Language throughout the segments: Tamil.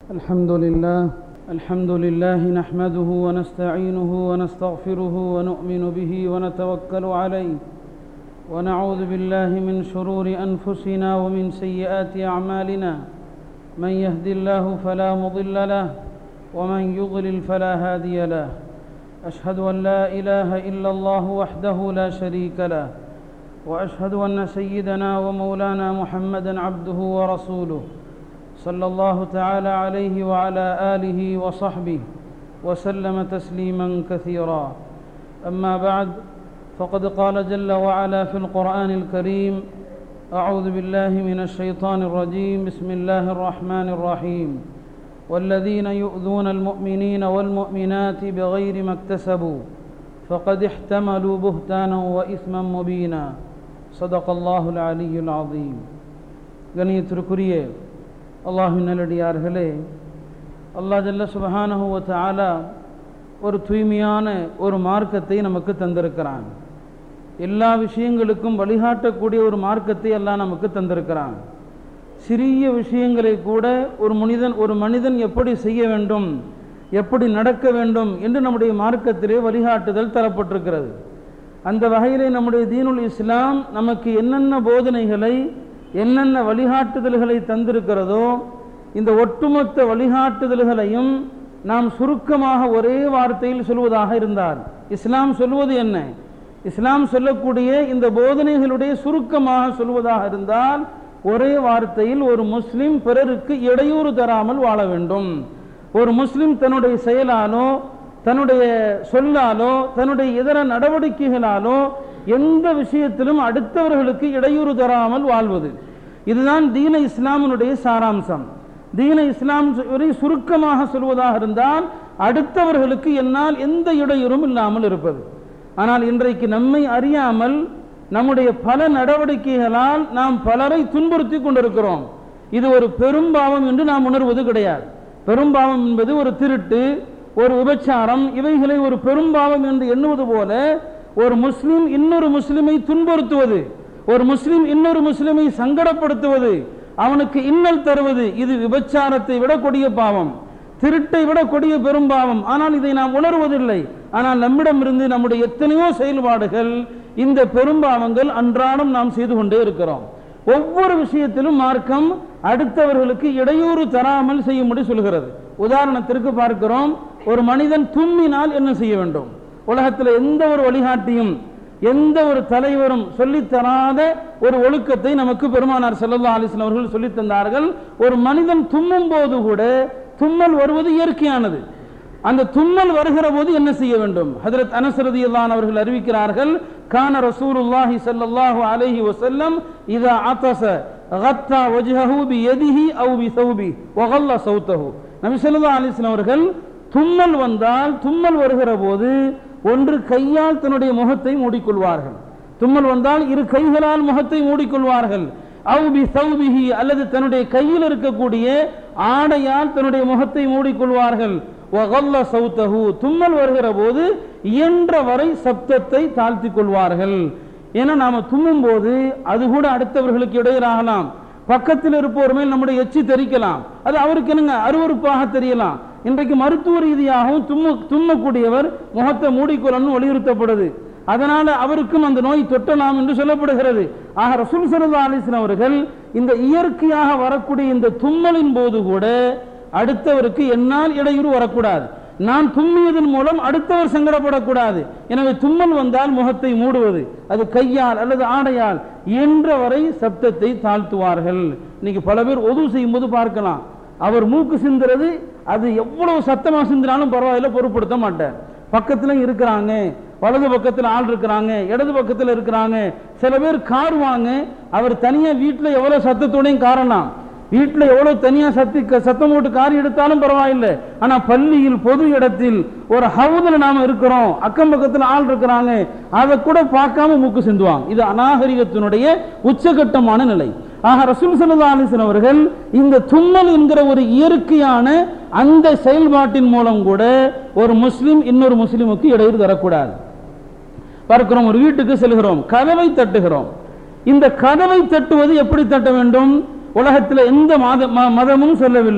الحمد لله الحمد لله نحمده ونستعينه ونستغفره ونؤمن به ونتوكل عليه ونعوذ بالله من شرور انفسنا ومن سيئات اعمالنا من يهد الله فلا مضل له ومن يضلل فلا هادي له اشهد ان لا اله الا الله وحده لا شريك له واشهد ان سيدنا ومولانا محمدا عبده ورسوله صلى الله تعالى عليه وعلى اله وصحبه وسلم تسليما كثيرا اما بعد فقد قال جل وعلا في القران الكريم اعوذ بالله من الشيطان الرجيم بسم الله الرحمن الرحيم والذين يؤذون المؤمنين والمؤمنات بغير ما اكتسبوا فقد احتملوا بهتانا واثما مبينا صدق الله العلي العظيم கணியத்திற்குரிய அல்லாஹின் நல்லடியார்களே அல்லாஹ் ஜல்ல சுபஹானஹுவ தஆலா ஒரு தூய்மையான ஒரு மார்க்கத்தை நமக்கு தந்திருக்கிறான் எல்லா விஷயங்களுக்கும் வழிகாட்டக்கூடிய ஒரு மார்க்கத்தை எல்லாம் நமக்கு தந்திருக்கிறான் சிறிய விஷயங்களை கூட ஒரு மனிதன் ஒரு மனிதன் எப்படி செய்ய வேண்டும் எப்படி நடக்க வேண்டும் என்று நம்முடைய மார்க்கத்திலே வழிகாட்டுதல் தரப்பட்டிருக்கிறது அந்த வகையிலே நம்முடைய தீனுல் இஸ்லாம் நமக்கு என்னென்ன போதனைகளை என்னென்ன வழிகாட்டுதல்களை தந்திருக்கிறதோ இந்த ஒட்டுமொத்த வழிகாட்டுதல்களையும் நாம் சுருக்கமாக ஒரே வார்த்தையில் சொல்வதாக இருந்தார் இஸ்லாம் சொல்வது என்ன இஸ்லாம் சொல்லக்கூடிய இந்த போதனைகளுடைய சுருக்கமாக சொல்வதாக இருந்தால் ஒரே வார்த்தையில் ஒரு முஸ்லிம் பிறருக்கு இடையூறு தராமல் வாழ வேண்டும் ஒரு முஸ்லிம் தன்னுடைய செயலாலோ தன்னுடைய சொல்லாலோ தன்னுடைய இதர நடவடிக்கைகளாலோ எந்த விஷயத்திலும் அடுத்தவர்களுக்கு இடையூறு தராமல் வாழ்வது இதுதான் தீன இஸ்லாமினுடைய சாராம்சம் தீன இஸ்லாம் சுருக்கமாக சொல்வதாக இருந்தால் அடுத்தவர்களுக்கு என்னால் எந்த இடையூறும் இல்லாமல் இருப்பது ஆனால் இன்றைக்கு நம்மை அறியாமல் நம்முடைய பல நடவடிக்கைகளால் நாம் பலரை துன்புறுத்தி கொண்டிருக்கிறோம் இது ஒரு பெரும்பாவம் என்று நாம் உணர்வது கிடையாது பெரும்பாவம் என்பது ஒரு திருட்டு ஒரு விபச்சாரம் இவைகளை ஒரு பெரும்பாவம் என்று எண்ணுவது போல ஒரு முஸ்லிம் இன்னொரு முஸ்லிமை துன்புறுத்துவது ஒரு முஸ்லிம் இன்னொரு முஸ்லிமை சங்கடப்படுத்துவது அவனுக்கு இன்னல் தருவது இது விபச்சாரத்தை விட கொடிய பாவம் திருட்டை விட கொடிய பெரும்பாவம் ஆனால் இதை நாம் உணர்வதில்லை ஆனால் நம்மிடமிருந்து நம்முடைய எத்தனையோ செயல்பாடுகள் இந்த பெரும்பாவங்கள் அன்றாடம் நாம் செய்து கொண்டே இருக்கிறோம் ஒவ்வொரு விஷயத்திலும் மார்க்கம் அடுத்தவர்களுக்கு இடையூறு தராமல் செய்யும்படி சொல்கிறது உதாரணத்திற்கு பார்க்கிறோம் ஒரு மனிதன் தும்மினால் என்ன செய்ய வேண்டும் உலகத்தில் எந்த ஒரு வழிகாட்டியும் எந்த ஒரு தலைவரும் சொல்லித்தராத ஒரு ஒழுக்கத்தை நமக்கு பெருமானார் செல்லல்லா அலிஸ்லாம் அவர்கள் சொல்லித் தந்தார்கள் ஒரு மனிதன் தும்மும் போது கூட தும்மல் வருவது இயற்கையானது அந்த தும்மல் வருகிற போது என்ன செய்ய வேண்டும் ஹதரத் அனசரதி அல்லான் அவர்கள் அறிவிக்கிறார்கள் கான ரசூலுல்லாஹி ஸல்லல்லாஹு அலைஹி வஸல்லம் இதா அத்தஸ கத்தா வஜ்ஹஹு பி யதிஹி அவ் பி ஸௌபி வகல்ல சௌத்தஹு நபி ஸல்லல்லாஹு அலைஹி வஸல்லம் அவர்கள் தும்மல் வந்தால் தும்மல் வருகிற போது ஒன்று கையால் தன்னுடைய முகத்தை மூடிக்கொள்வார்கள் தும்மல் வந்தால் இரு கைகளால் முகத்தை மூடிக்கொள்வார்கள் அவுபி சௌபிஹி அல்லது தன்னுடைய கையில் இருக்கக்கூடிய ஆடையால் தன்னுடைய முகத்தை மூடிக்கொள்வார்கள் வகல்ல சௌத்தஹு தும்மல் வருகிற போது இயன்ற வரை சப்தத்தை தாழ்த்தி கொள்வார்கள் ஏன்னா நாம தும்மும் போது அது கூட அடுத்தவர்களுக்கு இடையிலாகலாம் பக்கத்தில் இருப்பவர் மேல் நம்முடைய எச்சி தெரிக்கலாம் அது அவருக்கு என்னங்க அருவறுப்பாக தெரியலாம் இன்றைக்கு மருத்துவ ரீதியாகவும் தும்ம தும்மக்கூடியவர் முகத்தை மூடிக்கொள்ளணும் வலியுறுத்தப்படுது அதனால அவருக்கும் அந்த நோய் தொட்டலாம் என்று சொல்லப்படுகிறது ஆக ரசூல் சல்லா அலிஸ்லாம் அவர்கள் இந்த இயற்கையாக வரக்கூடிய இந்த தும்மலின் போது கூட அடுத்தவருக்கு என்னால் இடையூறு வரக்கூடாது நான் தும்மியதன் மூலம் அடுத்தவர் சங்கடப்படக்கூடாது எனவே தும்மல் வந்தால் முகத்தை மூடுவது அது கையால் அல்லது ஆடையால் என்றவரை சப்தத்தை தாழ்த்துவார்கள் இன்னைக்கு பல பேர் உதவு செய்யும் போது பார்க்கலாம் அவர் மூக்கு சிந்துறது அது எவ்வளவு சத்தமாக சிந்தினாலும் பரவாயில்ல பொருட்படுத்த மாட்டார் பக்கத்துல இருக்கிறாங்க வலது பக்கத்தில் ஆள் இருக்கிறாங்க இடது பக்கத்தில் இருக்கிறாங்க சில பேர் கார் வாங்க அவர் தனியா வீட்டில் எவ்வளவு சத்தத்தோடையும் காரணம் வீட்டில் எவ்வளவு தனியா சத்தி சத்தம் போட்டு கார் எடுத்தாலும் பரவாயில்லை ஆனா பள்ளியில் பொது இடத்தில் ஒரு ஹவுதில் நாம இருக்கிறோம் அக்கம் பக்கத்தில் ஆள் இருக்கிறாங்க அதை கூட பார்க்காம மூக்கு சிந்துவாங்க இது அநாகரிகத்தினுடைய உச்சகட்டமான நிலை ஆக ரசூல் சல்லா அலிஸ்லாம் அவர்கள் இந்த தும்மல் என்கிற ஒரு இயற்கையான அந்த செயல்பாட்டின் மூலம் கூட ஒரு முஸ்லிம் இன்னொரு முஸ்லிமுக்கு இடையூறு தரக்கூடாது பார்க்கிறோம் ஒரு வீட்டுக்கு செல்கிறோம் கதவை தட்டுகிறோம் இந்த கதவை தட்டுவது எப்படி தட்ட வேண்டும் உலகத்தில் எந்த மத ம- மதமும் சொல்லவில்லை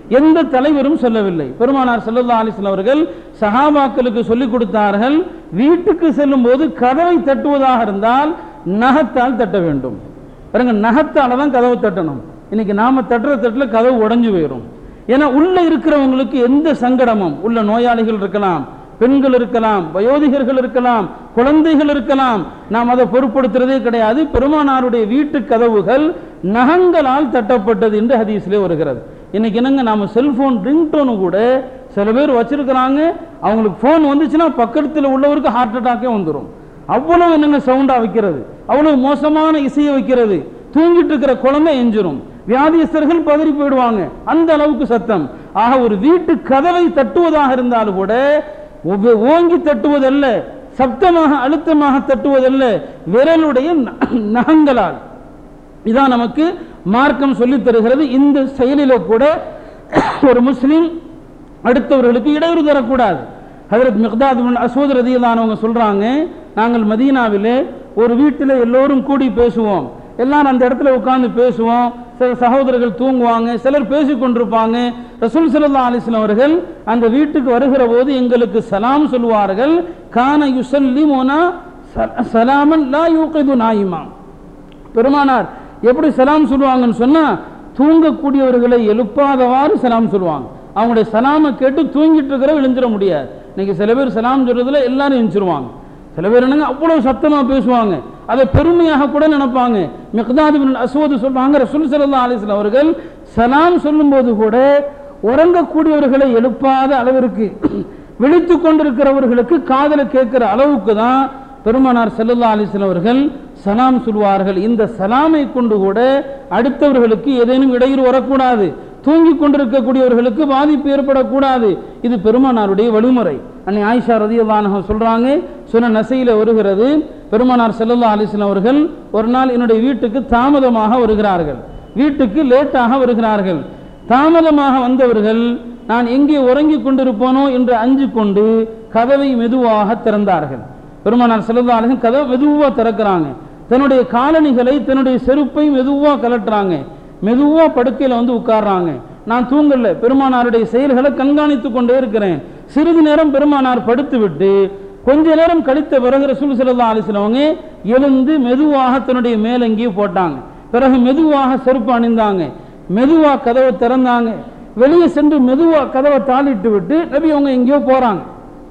எந்த தலைவரும் சொல்லவில்லை பெருமானார் ஸல்லல்லாஹு அலைஹி வஸல்லம் அவர்கள் சஹாபாக்களுக்கு சொல்லிக் கொடுத்தார்கள் வீட்டுக்கு செல்லும் போது கதவை தட்டுவதாக இருந்தால் நகத்தால் தட்ட வேண்டும் பாருங்க நகத்தால தான் கதவை தட்டணும் இன்னைக்கு நாம தட்டுற தட்டுல கதவு உடைஞ்சு போயிடும் ஏன்னா உள்ள இருக்கிறவங்களுக்கு எந்த சங்கடமும் உள்ள நோயாளிகள் இருக்கலாம் பெண்கள் இருக்கலாம் வயோதிகர்கள் இருக்கலாம் குழந்தைகள் இருக்கலாம் நாம் அதை பொருட்படுத்துறதே கிடையாது பெருமானாருடைய வீட்டு கதவுகள் நகங்களால் தட்டப்பட்டது என்று ஹதீஸ்லேயே வருகிறது இன்னைக்கு என்னங்க நாம செல்போன் ரிங்டோனு கூட சில பேர் வச்சிருக்கிறாங்க அவங்களுக்கு ஃபோன் வந்துச்சுன்னா பக்கத்தில் உள்ளவருக்கு ஹார்ட் அட்டாக்கே வந்துடும் அவ்வளவு என்னங்க சவுண்டா வைக்கிறது அவ்வளவு மோசமான இசையை வைக்கிறது தூங்கிட்டு இருக்கிற குழந்தை எஞ்சிரும் வியாதியஸ்தர்கள் பதறி போயிடுவாங்க அந்த அளவுக்கு சத்தம் ஆக ஒரு வீட்டு கதவை தட்டுவதாக இருந்தாலும் கூட ஒவ்வொ- ஓங்கி தட்டுவதல்ல சப்தமாக அழுத்தமாக தட்டுவதல்ல விரலுடைய ந- நகங்களால் இதான் நமக்கு மார்க்கம் சொல்லித் தருகிறது இந்த செயலில கூட ஒரு முஸ்லிம் அடுத்தவர்களுக்கு இடையூறு தரக்கூடாது ஹதரத் மிக்தாத் பின் அசூத் ரதியல்லானவங்க சொல்றாங்க நாங்கள் மதீனாவிலே ஒரு வீட்டில் எல்லோரும் கூடி பேசுவோம் எல்லாரும் அந்த இடத்துல உட்கார்ந்து பேசுவோம் சில சகோதரர்கள் தூங்குவாங்க சிலர் பேசிக் கொண்டிருப்பாங்க ரசூல் ஸல்லல்லாஹு அலைஹி வஸல்லம் அவர்கள் அந்த வீட்டுக்கு வருகிற போது எங்களுக்கு சலாம் சொல்வார்கள் கான யுசல்லிமுனா ச- சலாமன் லா யூகிது நாயிமா பெருமானார் எப்படி சலாம் சொல்லுவாங்கன்னு சொன்னா தூங்கக்கூடியவர்களை எழுப்பாதவாறு சலாம் சொல்லுவாங்க அவங்களுடைய சலாமை கேட்டு தூங்கிட்டு இருக்கிற விழுந்துட முடியாது இன்னைக்கு சில பேர் சலாம் சொல்றதுல எல்லாரும் எழுந்திருவாங்க சில பேர் என்னங்க அவ்வளவு சத்தமா பேசுவாங்க அதை பெருமையாக கூட நினைப்பாங்க மிக்தாது பின் அஸ்வது சொல்றாங்க ரசூல் ஸல்லல்லாஹு அலைஹி வஸல்லம் அவர்கள் சலாம் சொல்லும்போது கூட உறங்கக்கூடியவர்களை எழுப்பாத அளவிற்கு விழித்து கொண்டிருக்கிறவர்களுக்கு காதல கேட்கிற அளவுக்கு தான் பெருமானார் ஸல்லல்லாஹு அலைஹி வஸல்லம் அவர்கள் சலாம் சொல்வார்கள் இந்த சலாமை கொண்டு கூட அடுத்தவர்களுக்கு ஏதேனும் இடையூறு வரக்கூடாது தூங்கிக் கொண்டிருக்கக்கூடியவர்களுக்கு பாதிப்பு ஏற்படக்கூடாது இது பெருமானாருடைய வழிமுறை அன்னை ஆயிஷா ரதியல்லானஹ சொல்றாங்க சொன்ன நசையில வருகிறது பெருமானார் ஸல்லல்லாஹு அலைஹி வஸல்லம் அவர்கள் ஒரு நாள் என்னுடைய வீட்டுக்கு தாமதமாக வருகிறார்கள் வீட்டுக்கு லேட்டாக வருகிறார்கள் தாமதமாக வந்தவர்கள் நான் எங்கே உறங்கிக் கொண்டிருப்போனோ என்று அஞ்சு கொண்டு கதவை மெதுவாக திறந்தார்கள் பெருமானார் ஸல்லல்லாஹு அலைஹி வஸல்லம் கதவை மெதுவாக திறக்கிறாங்க தன்னுடைய காலணிகளை தன்னுடைய செருப்பை மெதுவா கலட்டுறாங்க மெதுவா படுக்கையில வந்து உட்கார்றாங்க நான் தூங்கல பெருமானாருடைய செயல்களை கண்காணித்து கொண்டே இருக்கிறேன் சிறிது நேரம் பெருமானார் படுத்து விட்டு கொஞ்ச நேரம் கழித்த பிறகு ரசூல் ஸல்லல்லாஹு அலைஹி வஸல்லம் அவங்க எழுந்து மெதுவாக தன்னுடைய மேலங்கியை போட்டாங்க பிறகு மெதுவாக செருப்பு அணிந்தாங்க மெதுவா கதவை திறந்தாங்க வெளியே சென்று மெதுவா கதவை தாளிட்டு விட்டு நபி அவங்க எங்கேயோ போறாங்க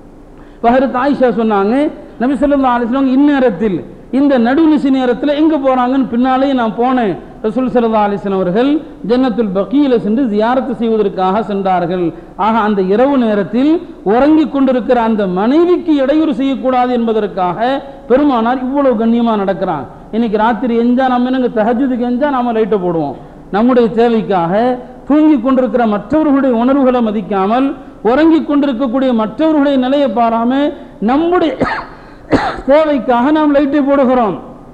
பஹரத் ஆயிஷா சொன்னாங்க நபி ஸல்லல்லாஹு அலைஹி வஸல்லம் இந்நேரத்தில் இந்த நடுநிசி நேரத்தில் எங்க போறாங்கன்னு பின்னாலே நான் போனேன் ரசூல் ஸல்லல்லாஹு அலைஹி வஸல்லம் அவர்கள் ஜன்னத்துல் பகீல சென்று ஜியாரத்து செய்வதற்காக சென்றார்கள் ஆக அந்த இரவு நேரத்தில் உறங்கிக் கொண்டிருக்கிற அந்த மனைவிக்கு இடையூறு செய்யக்கூடாது என்பதற்காக பெருமானார் இவ்வளவு கண்ணியமா நடக்கிறான் இன்னைக்கு ராத்திரி எஞ்சா நம்ம என்னங்க தஹஜுதுக்கு எஞ்சா நாம லைட்டை போடுவோம் நம்முடைய தேவைக்காக தூங்கிக் கொண்டிருக்கிற மற்றவர்களுடைய உணர்வுகளை மதிக்காமல் உறங்கிக் கொண்டிருக்கக்கூடிய மற்றவர்களுடைய நிலையை பாராம நம்முடைய தேவைக்காக நாம் லைட்டை போடுகிறோம்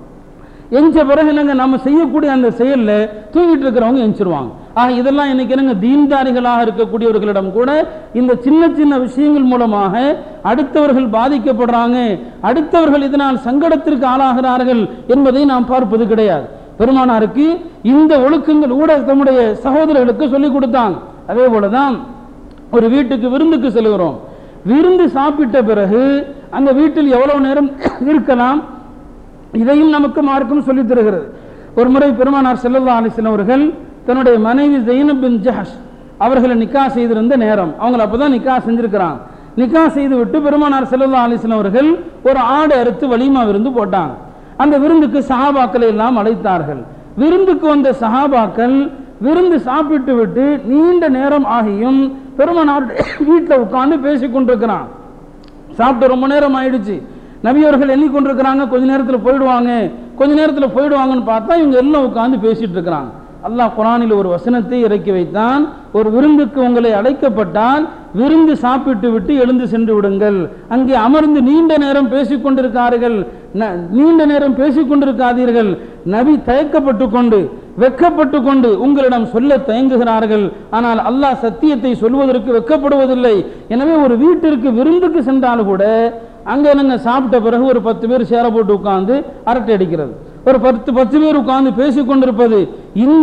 எஞ்ச பிறகு என்னங்க நம்ம செய்யக்கூடிய அந்த செயல்ல தூங்கிட்டு இருக்கிறவங்க எஞ்சிருவாங்க ஆக இதெல்லாம் இன்னைக்கு என்னங்க தீன்தாரிகளாக இருக்கக்கூடியவர்களிடம் கூட இந்த சின்ன சின்ன விஷயங்கள் மூலமாக அடுத்தவர்கள் பாதிக்கப்படுறாங்க அடுத்தவர்கள் இதனால் சங்கடத்திற்கு ஆளாகிறார்கள் என்பதை நாம் பார்ப்பது கிடையாது பெருமானாருக்கு இந்த ஒழுக்கங்கள் கூட தம்முடைய சகோதரர்களுக்கு சொல்லிக் கொடுத்தாங்க அதே போலதான் ஒரு வீட்டுக்கு விருந்துக்கு செல்கிறோம் விருந்து சாப்பிட்ட பிறகு அந்த வீட்டில் எவ்வளவு நேரம் இருக்கலாம் இதையும் நமக்கு மார்க்கம் சொல்லித் தருகிறது ஒரு முறை பெருமானார் ஸல்லல்லாஹு அலைஹி வஸல்லம் அவர்கள் தன்னுடைய மனைவி ஜெயினப் பின் ஜஹஷ் அவர்களை நிக்கா செய்திருந்த நேரம் அவங்கள அப்பதான் நிக்கா செஞ்சிருக்கிறாங்க நிக்கா செய்து விட்டு பெருமானார் ஸல்லல்லாஹு அலைஹி வஸல்லம் அவர்கள் ஒரு ஆடு அறுத்து வலிமா விருந்து போட்டாங்க அந்த விருந்துக்கு சஹாபாக்களை எல்லாம் அழைத்தார்கள் விருந்துக்கு வந்த சஹாபாக்கள் விருந்து சாப்பிட்டு விட்டு நீண்ட நேரம் ஆகியும் பெருமானார் வீட்டில் உட்கார்ந்து பேசிக் கொண்டிருக்கிறான் சாப்பிட்டு ரொம்ப நேரம் ஆயிடுச்சு நபி அவர்கள் எண்ணிக்கொண்டிருக்கிறாங்க கொஞ்ச நேரத்தில் போயிடுவாங்க கொஞ்ச நேரத்தில் போயிடுவாங்கன்னு பார்த்தா இவங்க எல்லாம் உட்கார்ந்து பேசிட்டு இருக்கிறாங்க அல்லாஹ் குரானில் ஒரு வசனத்தை இறக்கி வைத்தான் ஒரு விருந்துக்கு உங்களை அழைக்கப்பட்டால் விருந்து சாப்பிட்டு விட்டு எழுந்து சென்று விடுங்கள் அங்கே அமர்ந்து நீண்ட நேரம் பேசிக் கொண்டிருக்கார்கள் ந- நீண்ட நேரம் பேசிக் கொண்டிருக்காதீர்கள் நபி தயக்கப்பட்டு கொண்டு வெக்கப்பட்டு கொண்டு உங்களிடம் சொல்ல தயங்குகிறார்கள் ஆனால் அல்லாஹ் சத்தியத்தை சொல்வதற்கு வெக்கப்படுவதில்லை எனவே ஒரு வீட்டிற்கு விருந்துக்கு சென்றால் கூட அங்க என்னங்க சாப்பிட்ட பிறகு ஒரு பத்து பேர் சேர போட்டு உட்கார்ந்து அரட்டை அடிக்கிறது ஒரு பத்து பத்து பேர் உட்கார்ந்து பேசிக் கொண்டிருப்பது இந்த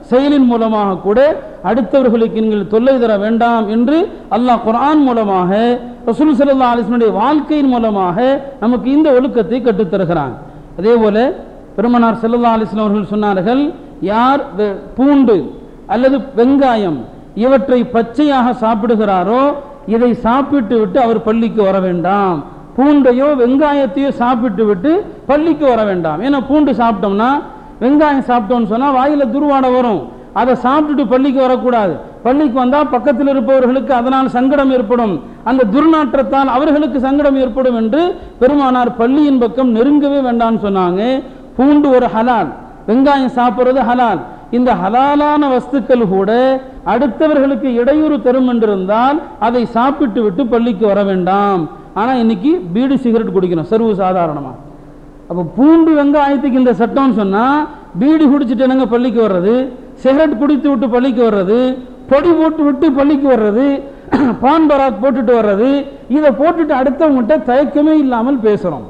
செயலின் மூலமாக கூட அடுத்தவர்களுக்கு நீங்கள் தொல்லை தர வேண்டாம் என்று அல்லாஹ் குர்ஆன் மூலமாக ரசூல் ஸல்லல்லாஹு அலைஹி வஸல்லம் வாழ்க்கையின் மூலமாக நமக்கு இந்த ஒழுக்கத்தை கற்றுத் தருகிறான் அதே போல பெருமனார் ஸல்லல்லாஹு அலைஹி வஸல்லம் அவர்கள் சொன்னார்கள் யார் வெ- பூண்டு அல்லது வெங்காயம் இவற்றை பச்சையாக சாப்பிடுகிறாரோ இதை சாப்பிட்டு விட்டு அவர் பள்ளிக்கு வர வேண்டாம் பூண்டையோ வெங்காயத்தையோ சாப்பிட்டு விட்டு பள்ளிக்கு வர வேண்டாம் ஏன்னா பூண்டு சாப்பிட்டோம்னா வெங்காயம் சாப்பிட்டோம்னு சொன்னா வாயில துர்வாடை வரும் அதை சாப்பிட்டுட்டு பள்ளிக்கு வரக்கூடாது பள்ளிக்கு வந்தா பக்கத்தில் இருப்பவர்களுக்கு அதனால் சங்கடம் ஏற்படும் அந்த துர்நாற்றத்தால் அவர்களுக்கு சங்கடம் ஏற்படும் என்று பெருமானார் பள்ளியின் பக்கம் நெருங்கவே வேண்டாம்னு சொன்னாங்க பூண்டு ஒரு ஹலால் வெங்காயம் சாப்பிடுறது ஹலால் இந்த ஹலாலான வஸ்துக்கள் கூட அடுத்தவர்களுக்கு இடையூறு தரும் என்றிருந்தால் அதை சாப்பிட்டு விட்டு பள்ளிக்கு வர வேண்டாம் ஆனா இன்னைக்கு பீடி சிகரெட் குடிக்கணும் சர்வ சாதாரணமா அப்போ பூண்டு வெங்காயத்துக்கு இந்த சட்டம்னு சொன்னா பீடி குடிச்சிட்டு என்னங்க பள்ளிக்கு வர்றது சிகரெட் குடித்து விட்டு பள்ளிக்கு வர்றது பொடி போட்டு விட்டு பள்ளிக்கு வர்றது பான் பராக் போட்டுட்டு வர்றது இதை போட்டுட்டு அடுத்தவங்ககிட்ட தயக்கமே இல்லாமல் பேசுறோம்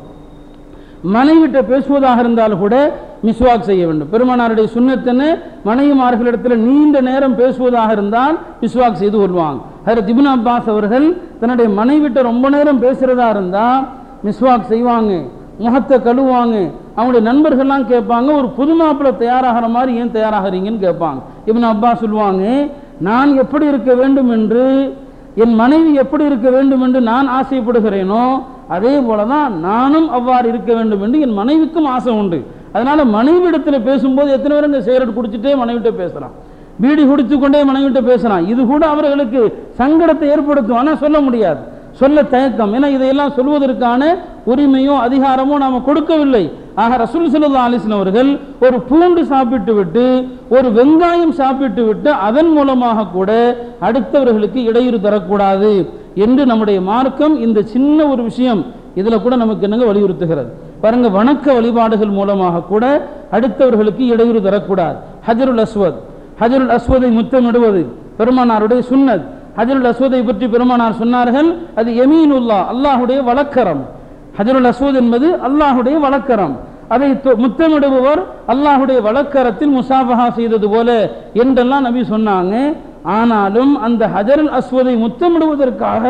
மனைவிட்ட பேசுவதாக இருந்தால் கூட மிஸ்வாக் செய்ய வேண்டும் பெருமானாருடைய சுண்ணத்தன்னு மனைவிமார்களிடத்தில் நீண்ட நேரம் பேசுவதாக இருந்தால் மிஸ்வாக் செய்து கொள்வாங்க ஹரத் இப்னு அப்பாஸ் அவர்கள் தன்னுடைய மனைவிட்ட ரொம்ப நேரம் பேசுறதா இருந்தா மிஸ்வாக் செய்வாங்க முகத்தை கழுவுவாங்க அவங்களுடைய நண்பர்கள்லாம் கேட்பாங்க ஒரு புது மாப்பிள்ளை தயாராகிற மாதிரி ஏன் தயாராகிறீங்கன்னு கேட்பாங்க இப்னு அப்பாஸ் சொல்லுவாங்க நான் எப்படி இருக்க வேண்டும் என்று என் மனைவி எப்படி இருக்க வேண்டும் என்று நான் ஆசைப்படுகிறேனோ அதே போல தான் நானும் அவ்வாறு இருக்க வேண்டும் என்று என் மனைவிக்கும் ஆசை உண்டு அதனால மனைவிடத்தில் பேசும்போது எத்தனை பேர் இந்த சிகரெட் குடிச்சிட்டே மனைவிட்ட பேசுறான் பீடி குடித்து கொண்டே மனைவிட்ட பேசுறான் இது கூட அவர்களுக்கு சங்கடத்தை ஏற்படுத்தும் ஆனால் சொல்ல முடியாது சொல்ல தயக்கம் ஏன்னா இதையெல்லாம் சொல்வதற்கான உரிமையோ அதிகாரமோ நாம கொடுக்கவில்லை ஆக ரசூல் ஸல்லல்லாஹு அலைஹி வஸல்லம் அவர்கள் ஒரு பூண்டு சாப்பிட்டு விட்டு ஒரு வெங்காயம் சாப்பிட்டு விட்டு அதன் மூலமாக கூட அடுத்தவர்களுக்கு இடையூறு தரக்கூடாது என்று நம்முடைய மார்க்கம் இந்த சின்ன ஒரு விஷயம் இதுல கூட நமக்கு என்னங்க வலியுறுத்துகிறது பாருங்க வணக்க வழிபாடுகள் மூலமாக கூட அடுத்தவர்களுக்கு இடையூறு தரக்கூடாது ஹஜருல் அஸ்வத் ஹஜருல் அஸ்வதை முத்தமிடுவது பெருமானாருடைய சுன்னத் ஹஜருல் அஸ்வதை பற்றி பெருமானார் சொன்னார்கள் அது எமீனுல்லா அல்லாஹுடைய வழக்கரம் ஹஜருல் அஸ்வத் என்பது அல்லாஹுடைய வழக்கரம் அதை தொ- முத்தமிடுபவர் அல்லாஹுடைய வழக்கரத்தில் முசாபஹா செய்தது போல என்றெல்லாம் நபி சொன்னாங்க ஆனாலும் அந்த ஹஜருல் அஸ்வதை முத்தமிடுவதற்காக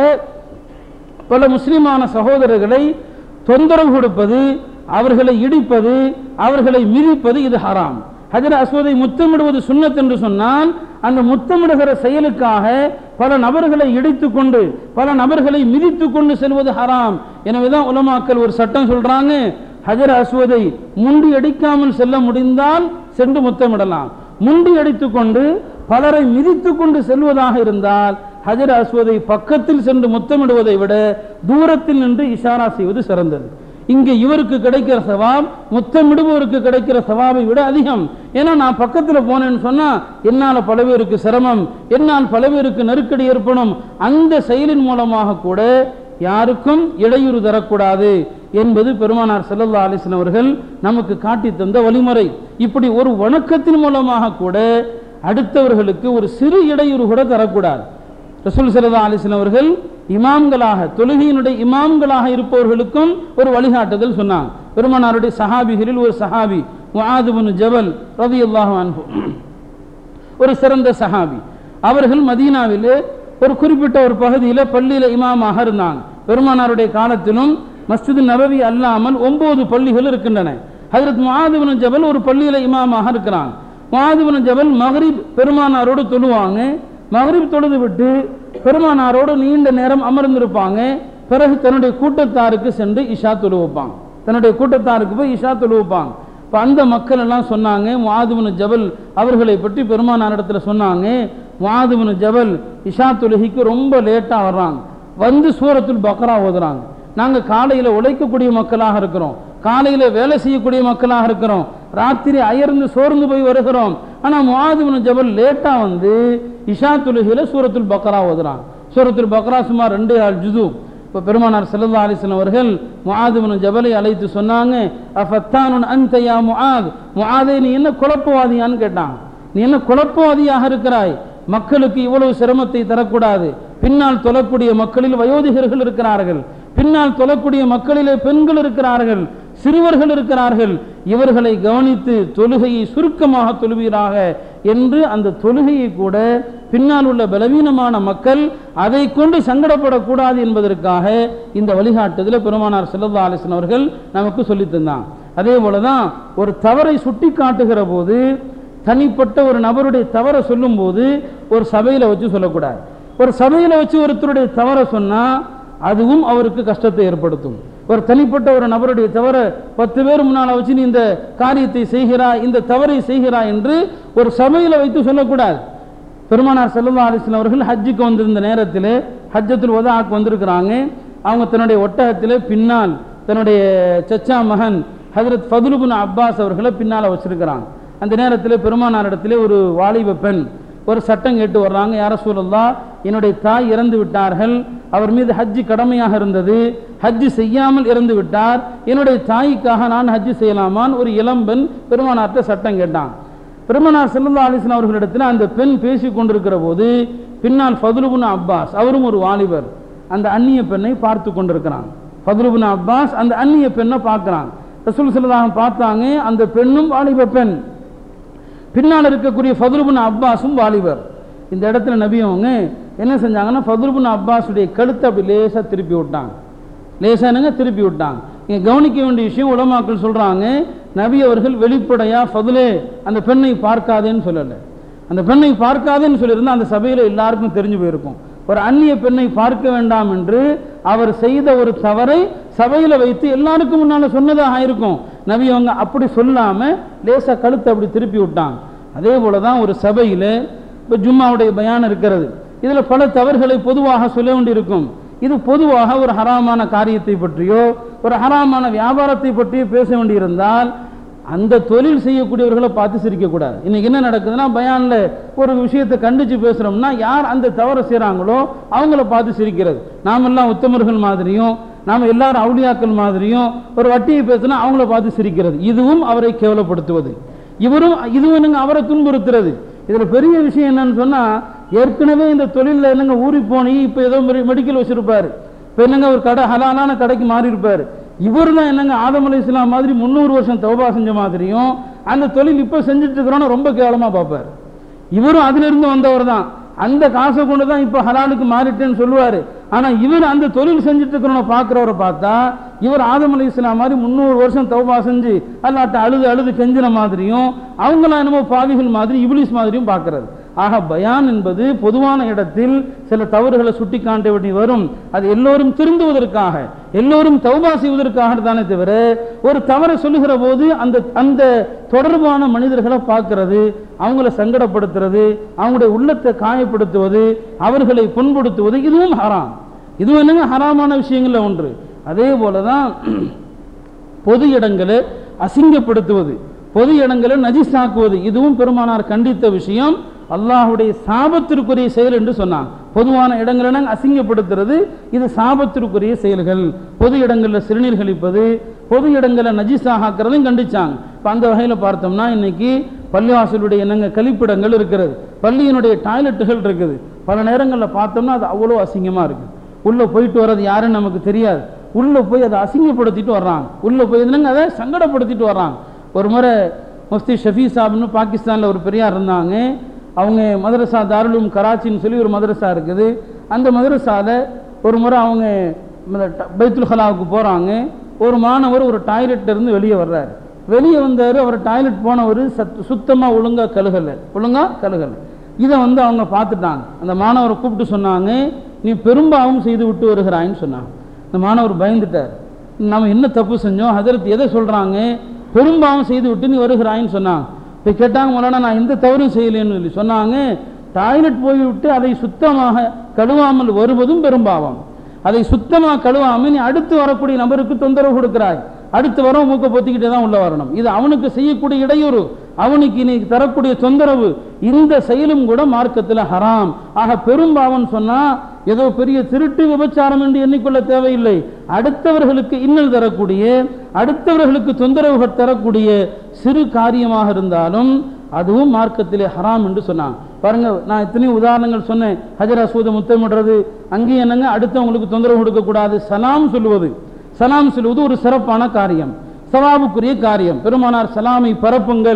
பல முஸ்லிமான சகோதரர்களை தொந்தரவு கொடுப்பது அவர்களை இடிப்பது அவர்களை மிதிப்பது இது ஹராம் ஹஜர் அஸ்வதை முத்தமிடுவது சுன்னத் என்று சொன்னால் அந்த முத்தமிடுகிற செயலுக்காக பல நபர்களை இடித்து கொண்டு பல நபர்களை மிதித்து கொண்டு செல்வது ஹராம் எனவேதான் உலமாக்கள் ஒரு சட்டம் சொல்றாங்க ஹஜர் அஸ்வதை முண்டி அடிக்காமல் செல்ல முடிந்தால் சென்று முத்தமிடலாம் முண்டி அடித்துக் கொண்டு பலரை மிதித்துக் கொண்டு செல்வதாக இருந்தால் ஹஜர் அஸ்வதை பக்கத்தில் சென்று முத்தமிடுவதை விட தூரத்தில் நின்று இஷாரா செய்வது சிறந்தது இங்கே இவருக்கு கிடைக்கிற சவாப் முத்தமிடுபவருக்கு கிடைக்கிற சவாபை விட அதிகம் ஏன்னா நான் பக்கத்தில் போனேன்னு சொன்னா என்னால் பல பேருக்கு சிரமம் என்னால் பல பேருக்கு நெருக்கடி ஏற்படும் அந்த செயலின் மூலமாக கூட யாருக்கும் இடையூறு தரக்கூடாது என்பது பெருமானார் ஸல்லல்லாஹு அலைஹி வஸல்லம் அவர்கள் நமக்கு காட்டி தந்த வழிமுறை இப்படி ஒரு வணக்கத்தின் மூலமாக கூட அடுத்தவர்களுக்கு ஒரு சிறு இடையூறு கூட தரக்கூடாது ரசூல் ஸல்லல்லாஹு அலைஹி வஸல்லம் அவர்கள் இமாம்களாக தொழுகையினுடைய இமாம்களாக இருப்பவர்களுக்கும் ஒரு வழிகாட்டுதல் சொன்னாங்க பெருமானாருடைய சஹாபிகளில் ஒரு சஹாபி முஆது இப்னு ஜபல் ரலியல்லாஹு அன்ஹு ஒரு சிறந்த சஹாபி அவர்கள் மதீனாவிலே ஒரு குறிப்பிட்ட ஒரு பகுதியில் பள்ளியில் இமாமாக இருந்தாங்க பெருமானாருடைய காலத்திலும் மஸ்ஜித் நபவி அல்லாமல் ஒன்பது பள்ளிகள் இருக்கின்றன ஹஜரத் முஆதுபின் ஜபல் ஒரு பள்ளியில் இமாமாக இருக்கிறாங்க முஆதுபின் ஜபல் மகரிப் பெருமானாரோடு தொழுவாங்க மகரிப் தொழுது விட்டு பெருமானாரோடு நீண்ட நேரம் அமர்ந்திருப்பாங்க பிறகு தன்னுடைய கூட்டத்தாருக்கு சென்று இஷா தொழு வைப்பாங்க தன்னுடைய கூட்டத்தாருக்கு போய் இஷா தொழு வைப்பாங்க இப்போ அந்த மக்கள் எல்லாம் சொன்னாங்க முஆதுபின் ஜபல் அவர்களை பற்றி பெருமானாரிடத்துல சொன்னாங்க முஆதுபின் ஜபல் இஷா தொழுகைக்கு ரொம்ப லேட்டாக வர்றாங்க வந்து சூரத்துல் பக்ரா ஓதுறாங்க நாங்கள் காலையில் உழைக்கக்கூடிய மக்களாக இருக்கிறோம் காலையில் வேலை செய்யக்கூடிய மக்களாக இருக்கிறோம் ராத்திரி அயர்ந்து சோர்ந்து போய் வருகிறோம் ஆனால் முஆதுபின் ஜபல் லேட்டாக வந்து இஷா தொழுகையில் சூரத்துல் பக்ரா ஓதுறாங்க சூரத்துல் பக்ரா சுமார் ரெண்டு ஆள் ஜுது இப்போ பெருமானார் ஸல்லல்லாஹு அலைஹி வஸல்லம் அவர்கள் முஆத் இப்னு ஜபலை அழைத்து சொன்னாங்க அஃபத்தானுன் அன்த யா முஆத் முஆதே நீ என்ன குழப்பவாதியான்னு கேட்டாங்க நீ என்ன குழப்பவாதியாக இருக்கிறாய் மக்களுக்கு இவ்வளவு சிரமத்தை தரக்கூடாது பின்னால் தொழக்கூடிய மக்களில் வயோதிகர்கள் இருக்கிறார்கள் பின்னால் தொழக்கூடிய மக்களிலே பெண்கள் இருக்கிறார்கள் சிறுவர்கள் இருக்கிறார்கள் இவர்களை கவனித்து தொழுகையை சுருக்கமாக தொழுவீராக என்று அந்த தொழுகையை கூட பின்னால் உள்ள பலவீனமான மக்கள் அதை கொண்டு சங்கடப்படக்கூடாது என்பதற்காக இந்த வழிகாட்டுதல பெருமானார் செல்லல்லா அலிஸ்லாம் அவர்கள் நமக்கு சொல்லித் தந்தான் அதே போல தான் ஒரு தவறை சுட்டி காட்டுகிற போது தனிப்பட்ட ஒரு நபருடைய தவறை சொல்லும்போது ஒரு சபையில் வச்சு சொல்லக்கூடாது ஒரு சபையில் வச்சு ஒருத்தருடைய தவறை சொன்னால் அதுவும் அவருக்கு கஷ்டத்தை ஏற்படுத்தும் ஒரு தனிப்பட்ட ஒரு நபருடைய தவற பத்து பேர் முன்னால் வச்சு நீ இந்த காரியத்தை செய்கிறாய் இந்த தவறை செய்கிறாய் என்று ஒரு சபையில் வைத்து சொல்லக்கூடாது பெருமானார் செல்லல்லா அலிஸ்லாம் அவர்கள் ஹஜ்ஜுக்கு வந்திருந்த நேரத்தில் ஹஜ்ஜத்துல் வதாக்கு வந்திருக்கிறாங்க அவங்க தன்னுடைய ஒட்டகத்தில் பின்னால் தன்னுடைய சச்சா மகன் ஹஜரத் ஃபதுலுபின் அப்பாஸ் அவர்களை பின்னால் வச்சிருக்கிறாங்க அந்த நேரத்தில் பெருமானாரிடத்திலே ஒரு வாலிப பெண் ஒரு சட்டம் கேட்டு வர்றாங்க யார சூழல்லா என்னுடைய தாய் இறந்து விட்டார்கள் அவர் மீது ஹஜ்ஜு கடமையாக இருந்தது ஹஜ்ஜு செய்யாமல் இறந்து விட்டார் என்னுடைய தாய்க்காக நான் ஹஜ்ஜு செய்யலாமான்னு ஒரு இளம்பெண் பெருமானார்ட்ட சட்டம் கேட்டான் பெருமனார் செல்லல்லா அலிஸ்லாம் அவர்களிடத்தில் அந்த பெண் பேசி கொண்டிருக்கிற போது பின்னால் ஃபதுலுபுன் அப்பாஸ் அவரும் ஒரு வாலிபர் அந்த அந்நிய பெண்ணை பார்த்து கொண்டிருக்கிறான் ஃபதுலுபுன் அப்பாஸ் அந்த அந்நிய பெண்ணை பார்க்குறான் ரசூல் செல்லதாக பார்த்தாங்க அந்த பெண்ணும் வாலிப பெண் பின்னால் இருக்கக்கூடிய ஃபதுலுபுன் அப்பாஸும் வாலிபர் இந்த இடத்துல நபி அவங்க என்ன செஞ்சாங்கன்னா ஃபதுலுபுன் அப்பாஸுடைய கழுத்தை அப்படி லேசாக திருப்பி விட்டாங்க லேசாக என்னங்க திருப்பி விட்டாங்க இங்கே கவனிக்க வேண்டிய விஷயம் உலமாக்கள் சொல்கிறாங்க நபி அவர்கள் வெளிப்படையாக ஃபதுலே அந்த பெண்ணை பார்க்காதேன்னு சொல்லலை அந்த பெண்ணை பார்க்காதேன்னு சொல்லியிருந்தா அந்த சபையில் எல்லாருக்கும் தெரிஞ்சு போயிருக்கும் ஒரு அந்நிய பெண்ணை பார்க்க வேண்டாம் என்று அவர் செய்த ஒரு தவறை சபையில் வைத்து எல்லாருக்கும் முன்னால் சொன்னதாக ஆயிருக்கும் நபி அவங்க அப்படி சொல்லாமல் லேசாக கழுத்தை அப்படி திருப்பி விட்டாங்க அதே போல தான் ஒரு சபையில் இப்போ ஜும்மாவுடைய பயான் இருக்கிறது இதில் பல தவறுகளை பொதுவாக சொல்ல வேண்டியிருக்கும் இது பொதுவாக ஒரு ஹராமான காரியத்தை பற்றியோ ஒரு ஹராமான வியாபாரத்தை பற்றியோ பேச வேண்டியிருந்தால் அந்த தொழில் செய்யக்கூடியவர்களை பார்த்து சிரிக்கக்கூடாது இன்னைக்கு என்ன நடக்குதுன்னா பயானில் ஒரு விஷயத்தை கண்டித்து பேசுகிறோம்னா யார் அந்த தவறை செய்கிறாங்களோ அவங்கள பார்த்து சிரிக்கிறது நாமெல்லாம் உத்தமர்கள் மாதிரியும் நாம் எல்லாரும் அவுளியாக்கள் மாதிரியும் ஒரு வட்டியை பேசினா அவங்கள பார்த்து சிரிக்கிறது இதுவும் அவரை கேவலப்படுத்துவது இவரும் இதுவும் என்னங்க அவரை துன்புறுத்துறது இதில் பெரிய விஷயம் என்னன்னு சொன்னால் ஏற்கனவே இந்த தொழிலில் என்னங்க ஊறி போனி இப்போ ஏதோ மெடிக்கல் வச்சுருப்பார் இப்போ என்னங்க ஒரு கடை ஹலாலான கடைக்கு மாறி இருப்பார் இவர் தான் என்னங்க ஆதம் அலி இஸ்லாம் மாதிரி முந்நூறு வருஷம் தௌபா செஞ்ச மாதிரியும் அந்த தொழில் இப்போ செஞ்சுட்டு இருக்கிறோன்னு ரொம்ப கேவலமாக பார்ப்பார் இவரும் அதிலிருந்து வந்தவர் தான் அந்த காசை கொண்டு தான் இப்போ ஹலாலுக்கு மாறிட்டேன்னு சொல்லுவார் ஆனால் இவர் அந்த தொழில் செஞ்சுட்டு இருக்கிறவனை பார்க்குறவரை பார்த்தா இவர் ஆதம் அலி இஸ்லாம் மாதிரி முந்நூறு வருஷம் தௌபா செஞ்சு அல்லாட்ட அழுது அழுது கெஞ்சின மாதிரியும் அவங்களாம் என்னமோ பாவிகள் மாதிரி இபிலிஸ் மாதிரியும் பார்க்கறது ஆக பயான் என்பது பொதுவான இடத்தில் சில தவறுகளை சுட்டி காட்ட வேண்டி வரும் அது எல்லோரும் திருந்துவதற்காக எல்லோரும் தௌபா செய்வதற்காக தானே தவிர ஒரு தவறை சொல்லுகிற போது அந்த அந்த தொடர்பான மனிதர்களை பார்க்கிறது அவங்கள சங்கடப்படுத்துறது அவங்களுடைய உள்ளத்தை காயப்படுத்துவது அவர்களை புண்படுத்துவது இதுவும் ஹராம் இதுவும் என்னங்க ஹராமான விஷயங்கள்ல ஒன்று அதே போல தான் பொது இடங்களை அசிங்கப்படுத்துவது பொது இடங்களை நஜிஸாக்குவது இதுவும் பெருமானார் கண்டித்த விஷயம் அல்லாஹுடைய சாபத்திற்குரிய செயல் என்று சொன்னான் பொதுவான இடங்களை அசிங்கப்படுத்துறது இது சாபத்திற்குரிய செயல்கள் பொது இடங்களில் சிறுநீர் கழிப்பது பொது இடங்களை நஜிஸாக ஆக்கிறதையும் கண்டிச்சாங்க இப்போ அந்த வகையில் பார்த்தோம்னா இன்னைக்கு பள்ளிவாசலுடைய என்னங்க கழிப்பிடங்கள் இருக்கிறது பள்ளியினுடைய டாய்லெட்டுகள் இருக்குது பல நேரங்களில் பார்த்தோம்னா அது அவ்வளோ அசிங்கமாக இருக்குது உள்ளே போயிட்டு வர்றது யாருன்னு நமக்கு தெரியாது உள்ளே போய் அதை அசிங்கப்படுத்திட்டு வர்றாங்க உள்ளே போய் என்னங்க அதை சங்கடப்படுத்திட்டு வர்றாங்க ஒரு முறை முஃப்தி ஷஃபி சாப்னு பாகிஸ்தானில் ஒரு பெரியார் இருந்தாங்க அவங்க மதரசா தாருலும் கராச்சின்னு சொல்லி ஒரு மதரசா இருக்குது அந்த மதரசாவில் ஒரு முறை அவங்க பைத்துல் ஹலாவுக்கு போகிறாங்க ஒரு மாணவர் ஒரு டாய்லெட்ல இருந்து வெளியே வர்றாரு வெளியே வந்தார் அவர் டாய்லெட் போனவர் சத் சுத்தமாக ஒழுங்காக கழுகலை ஒழுங்காக கழுகலை இதை வந்து அவங்க பார்த்துட்டாங்க அந்த மாணவரை கூப்பிட்டு சொன்னாங்க நீ பெரும்பாவும் செய்து விட்டு வருகிறாயின்னு சொன்னாங்க இந்த மாணவர் பயந்துட்டார் நம்ம என்ன தப்பு செஞ்சோம் ஹதரத் எதை சொல்கிறாங்க பெரும்பாவம் செய்து விட்டு நீ வருகிறாயின்னு சொன்னாங்க இப்போ கேட்டாங்க மொழனா நான் எந்த தவறும் செய்யலைன்னு சொல்லி சொன்னாங்க டாய்லெட் போய்விட்டு அதை சுத்தமாக கழுவாமல் வருவதும் பெரும்பாவம் அதை சுத்தமாக கழுவாமல் நீ அடுத்து வரக்கூடிய நபருக்கு தொந்தரவு கொடுக்கிறாய் அடுத்து வர மூக்க பொத்திக்கிட்டே தான் உள்ள வரணும் இது அவனுக்கு செய்யக்கூடிய இடையூறு அவனுக்கு நீ தரக்கூடிய தொந்தரவு இந்த செயலும் கூட மார்க்கத்தில் ஹராம் ஆக பெரும்பாவம் சொன்னா ஏதோ பெரிய திருட்டு விபச்சாரம் என்று எண்ணிக்கொள்ள தேவையில்லை அடுத்தவர்களுக்கு இன்னல் தரக்கூடிய அடுத்தவர்களுக்கு தொந்தரவுகள் தரக்கூடிய சிறு காரியமாக இருந்தாலும் அதுவும் மார்க்கத்திலே ஹராம் என்று சொன்னாங்க பாருங்க நான் எத்தனையோ உதாரணங்கள் சொன்னேன் ஹஜரா சூத முத்தமிடுறது அங்கேயும் என்னங்க அடுத்தவங்களுக்கு தொந்தரவு கொடுக்கக்கூடாது சலாம் சொல்லுவது சலாம் சொல்லுவது ஒரு சிறப்பான காரியம் சவாபுக்குரிய காரியம் பெருமானார் சலாமை பரப்புங்கள்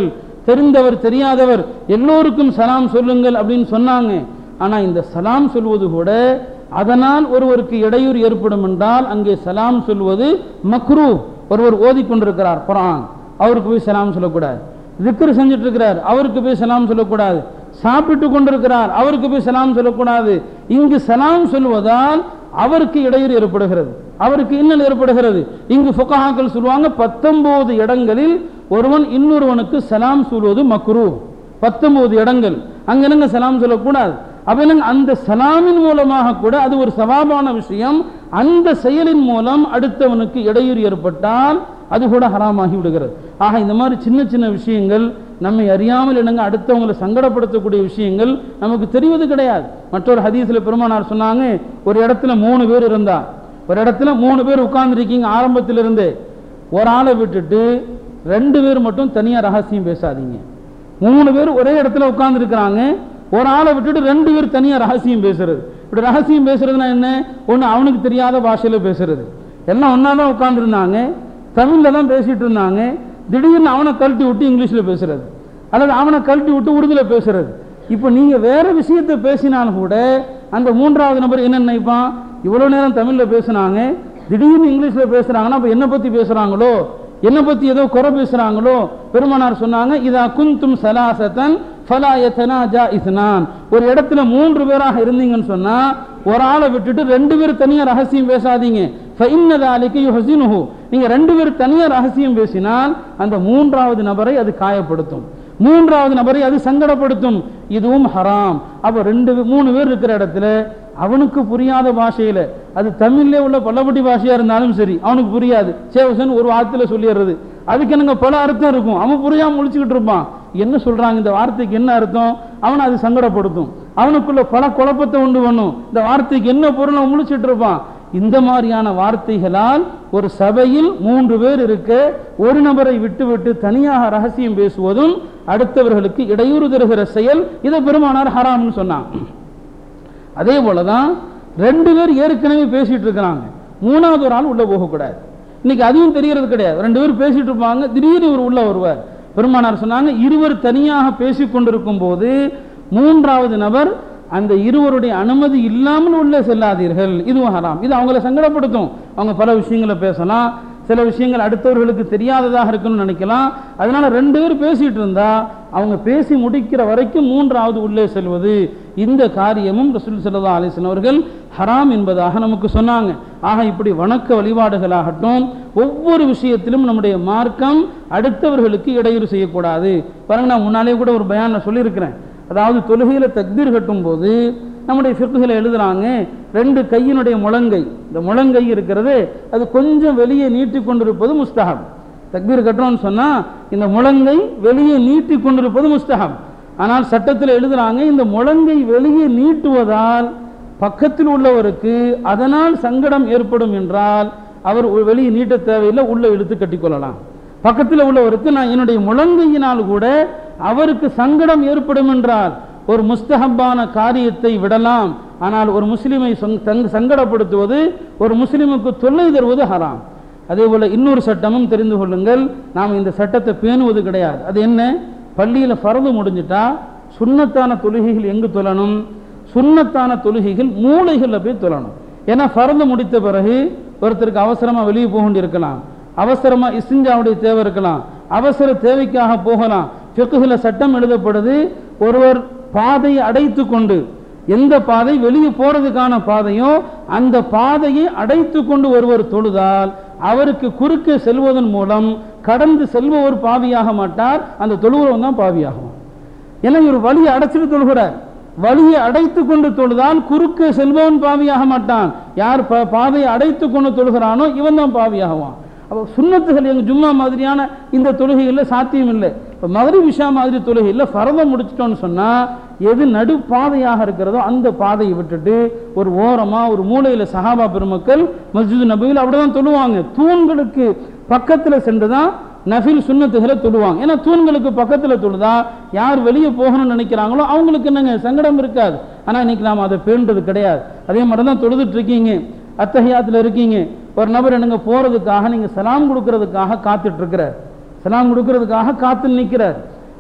தெரிந்தவர் தெரியாதவர் எல்லோருக்கும் சலாம் சொல்லுங்கள் அப்படின்னு சொன்னாங்க ஆனா இந்த சலாம் சொல்வது கூட அதனால் ஒருவருக்கு இடையூறு ஏற்படும் என்றால் அங்கே சலாம் சொல்வது மக்ரூ ஒருவர் ஓதிக்கொண்டிருக்கிறார் குரான் அவருக்கு போய் சலாம் சொல்லக்கூடாது திக்ரு செஞ்சுட்டு இருக்கிறார் அவருக்கு போய் சலாம் சொல்லக்கூடாது சாப்பிட்டு கொண்டிருக்கிறார் அவருக்கு போய் சலாம் சொல்லக்கூடாது இங்கு சலாம் சொல்வதால் அவருக்கு இடையூறு ஏற்படுகிறது அவருக்கு இன்னல் ஏற்படுகிறது இங்கு ஃபுகஹாக்கள் சொல்லுவாங்க பத்தொன்பது இடங்களில் ஒருவன் இன்னொருவனுக்கு சலாம் சொல்வது மக்ரூ பத்தொன்பது இடங்கள் அங்க என்னங்க சலாம் சொல்லக்கூடாது அப்ப என்னங்க அந்த சலாமின் மூலமாக கூட அது ஒரு சவாபான விஷயம் அந்த செயலின் மூலம் அடுத்தவனுக்கு இடையூறு ஏற்பட்டால் அது கூட ஹராமாகி விடுகிறது ஆக இந்த மாதிரி சின்ன சின்ன விஷயங்கள் நம்மை அறியாமல் என்னங்க அடுத்தவங்களை சங்கடப்படுத்தக்கூடிய விஷயங்கள் நமக்கு தெரிவது கிடையாது மற்றொரு ஹதீஸ்ல பெருமானார் சொன்னாங்க ஒரு இடத்துல மூணு பேர் இருந்தா ஒரு இடத்துல மூணு பேர் உட்கார்ந்துருக்கீங்க ஆரம்பத்திலிருந்தே ஒரு ஆளை விட்டுட்டு ரெண்டு பேர் மட்டும் தனியா ரகசியம் பேசாதீங்க மூணு பேர் ஒரே இடத்துல உட்கார்ந்துருக்கிறாங்க ஒரு ஆளை விட்டுட்டு ரெண்டு பேர் தனியா ரகசியம் பேசுறது இப்படி ரகசியம் பேசுறதுன்னா என்ன ஒன்று அவனுக்கு தெரியாத பாஷையில பேசுறது எல்லாம் ஒன்னா தான் உட்கார்ந்துருந்தாங்க தமிழ்ல தான் பேசிட்டு இருந்தாங்க திடீர்னு அவனை கழட்டி விட்டு இங்கிலீஷ்ல பேசுறது அல்லது அவனை கழட்டி விட்டு உருதுல பேசுறது இப்போ நீங்க வேற விஷயத்தை பேசினாலும் கூட அந்த மூன்றாவது நபர் என்ன நினைப்பான் இவ்வளவு நேரம் தமிழ்ல பேசுனாங்க திடீர்னு இங்கிலீஷ்ல பேசுறாங்கன்னா அப்ப என்ன பத்தி பேசுறாங்களோ என்ன பத்தி ஏதோ குறை பேசுறாங்களோ பெருமானார் சொன்னாங்க இதா குந்தும் சலாசத்தன் ஃபலா யதனாஜா இஸ்னான் ஒரு இடத்துல மூன்று பேராக இருந்தீங்கன்னு சொன்னா ஒரு ஆளை விட்டுட்டு ரெண்டு பேர் தனியா ரகசியம் பேசாதீங்க ஃபைன்னதாலிக்கு யுஹசினுஹு நீங்க ரெண்டு பேர் தனியா ரகசியம் பேசினால் அந்த மூன்றாவது நபரை அது காயப்படுத்தும் மூன்றாவது நபரை அது சங்கடப்படுத்தும் இதுவும் ஹராம் அப்ப ரெண்டு மூணு பேர் இருக்கிற இடத்துல அவனுக்கு புரியாத பாஷையில அது தமிழ்ல உள்ள பல்லப்பட்டி பாஷையா இருந்தாலும் சரி அவனுக்கு புரியாது சேவசன் ஒரு வார்த்தையில சொல்லிடுறது அதுக்கு என்னங்க பல அர்த்தம் இருக்கும் அவன் புரியாம முழிச்சுக்கிட்டு இருப்பான் என்ன சொல்றாங்க இந்த வார்த்தைக்கு என்ன அர்த்தம் அவனை அது சங்கடப்படுத்தும் அவனுக்குள்ள பல குழப்பத்தை உண்டு பண்ணும் இந்த வார்த்தைக்கு என்ன பொருள் அவன் முழிச்சிட்டு இருப்பான் இந்த மாதிரியான வார்த்தைகளால் ஒரு சபையில் மூன்று பேர் இருக்க ஒரு நபரை விட்டுவிட்டு தனியாக ரகசியம் பேசுவதும் அடுத்தவர்களுக்கு இடையூறு தருகிற செயல் இதை பெருமானார் ஹராம்னு சொன்னான் அதே போலதான் ரெண்டு பேர் ஏற்கனவே பேசிட்டு இருக்கிறாங்க மூணாவது ஒரு ஆள் உள்ள போகக்கூடாது இன்னைக்கு அதுவும் தெரியறது கிடையாது ரெண்டு பேர் பேசிட்டு இருப்பாங்க திடீர்னு இவர் உள்ள வருவார் பெருமானார் சொன்னாங்க இருவர் தனியாக பேசிக் கொண்டிருக்கும் போது மூன்றாவது நபர் அந்த இருவருடைய அனுமதி இல்லாமல் உள்ளே செல்லாதீர்கள் இதுவும் ஹராம் இது அவங்கள சங்கடப்படுத்தும் அவங்க பல விஷயங்களை பேசலாம் சில விஷயங்கள் அடுத்தவர்களுக்கு தெரியாததாக இருக்குன்னு நினைக்கலாம் அதனால ரெண்டு பேர் பேசிட்டு இருந்தா அவங்க பேசி முடிக்கிற வரைக்கும் மூன்றாவது உள்ளே செல்வது இந்த காரியமும் ரசூல் சல்லா அலிஸ்லாம் அவர்கள் ஹராம் என்பதாக நமக்கு சொன்னாங்க ஆக இப்படி வணக்க வழிபாடுகளாகட்டும் ஒவ்வொரு விஷயத்திலும் நம்முடைய மார்க்கம் அடுத்தவர்களுக்கு இடையூறு செய்யக்கூடாது பாருங்க நான் முன்னாலே கூட ஒரு பயான்ல சொல்லியிருக்கிறேன் அதாவது தொழுகையில் தக்பீர் கட்டும் போது நம்முடைய ஃபிக்குகளை எழுதுறாங்க ரெண்டு கையினுடைய முழங்கை இந்த முழங்கை இருக்கிறது அது கொஞ்சம் வெளியே நீட்டி கொண்டிருப்பது முஸ்தகம் தக்பீர் கட்டுறோம்னு சொன்னா இந்த முழங்கை வெளியே நீட்டி கொண்டிருப்பது முஸ்தகம் ஆனால் சட்டத்தில் எழுதுறாங்க இந்த முழங்கை வெளியே நீட்டுவதால் பக்கத்தில் உள்ளவருக்கு அதனால் சங்கடம் ஏற்படும் என்றால் அவர் வெளியே நீட்ட தேவையில்லை உள்ள இழுத்து கட்டிக்கொள்ளலாம் பக்கத்தில் உள்ளவருக்கு நான் என்னுடைய முழங்கையினால் கூட அவருக்கு சங்கடம் ஏற்படும் என்றால் ஒரு முஸ்தஹப்பான காரியத்தை விடலாம் ஆனால் ஒரு முஸ்லிமை சங்கடப்படுத்துவது ஒரு முஸ்லிமுக்கு தொல்லை தருவது ஹராம் அதே போல இன்னொரு சட்டமும் தெரிந்து கொள்ளுங்கள் நாம் இந்த சட்டத்தை பேணுவது கிடையாது அது என்ன பள்ளியில் பறந்து முடிஞ்சிட்டா சுண்ணத்தான தொழுகைகள் எங்கு தொழணும் சுண்ணத்தான தொழுகைகள் மூளைகளில் போய் தொழணும் ஏன்னா பறந்து முடித்த பிறகு ஒருத்தருக்கு அவசரமா வெளியே போக வேண்டியிருக்கலாம் அவசரமா இசிஞ்சாவுடைய தேவை இருக்கலாம் அவசர தேவைக்காக போகலாம் ஃபிக்குல சட்டம் எழுதப்படுது ஒருவர் பாதையை அடைத்து கொண்டு எந்த பாதை வெளியே போறதுக்கான பாதையோ அந்த பாதையை அடைத்து கொண்டு ஒருவர் தொழுதால் அவருக்கு குறுக்கே செல்வதன் மூலம் கடந்து செல்பவர் பாவியாக மாட்டார் அந்த தொழுகிறவன் தான் பாவியாகும் ஏன்னா இவர் வழியை அடைச்சிட்டு தொழுகிறார் வழியை அடைத்து கொண்டு தொழுதால் குறுக்கே செல்பவன் பாவியாக மாட்டான் யார் பாதையை அடைத்து கொண்டு தொழுகிறானோ இவன் தான் பாவியாகுவான் அப்போ சுண்ணத்துகள் எங்கள் ஜும்மா மாதிரியான இந்த தொழுகைகளில் சாத்தியம் இல்லை இப்போ மதுரை விஷா மாதிரி தொழுகையில் ஃபரதை முடிச்சிட்டோன்னு சொன்னால் எது நடுப்பாதையாக இருக்கிறதோ அந்த பாதையை விட்டுட்டு ஒரு ஓரமாக ஒரு மூலையில் சஹாபா பெருமக்கள் மஸ்ஜித் நபியில் அப்படி தான் தொழுவாங்க தூண்களுக்கு பக்கத்தில் சென்று தான் நஃபில் சுண்ணத்துகளை தொழுவாங்க ஏன்னா தூண்களுக்கு பக்கத்தில் தொழுதா யார் வெளியே போகணும்னு நினைக்கிறாங்களோ அவங்களுக்கு என்னங்க சங்கடம் இருக்காது ஆனால் இன்னைக்கு நாம் அதை பேண்டது கிடையாது அதே மாதிரி தான் தொழுதுட்டு இருக்கீங்க அத்தகையாத்தில் இருக்கீங்க ஒரு நபர் என்னங்க போகிறதுக்காக நீங்கள் சலாம் கொடுக்கறதுக்காக காத்துட்டு இருக்கிறார் சலாம் கொடுக்கறதுக்காக காத்து நிற்கிறார்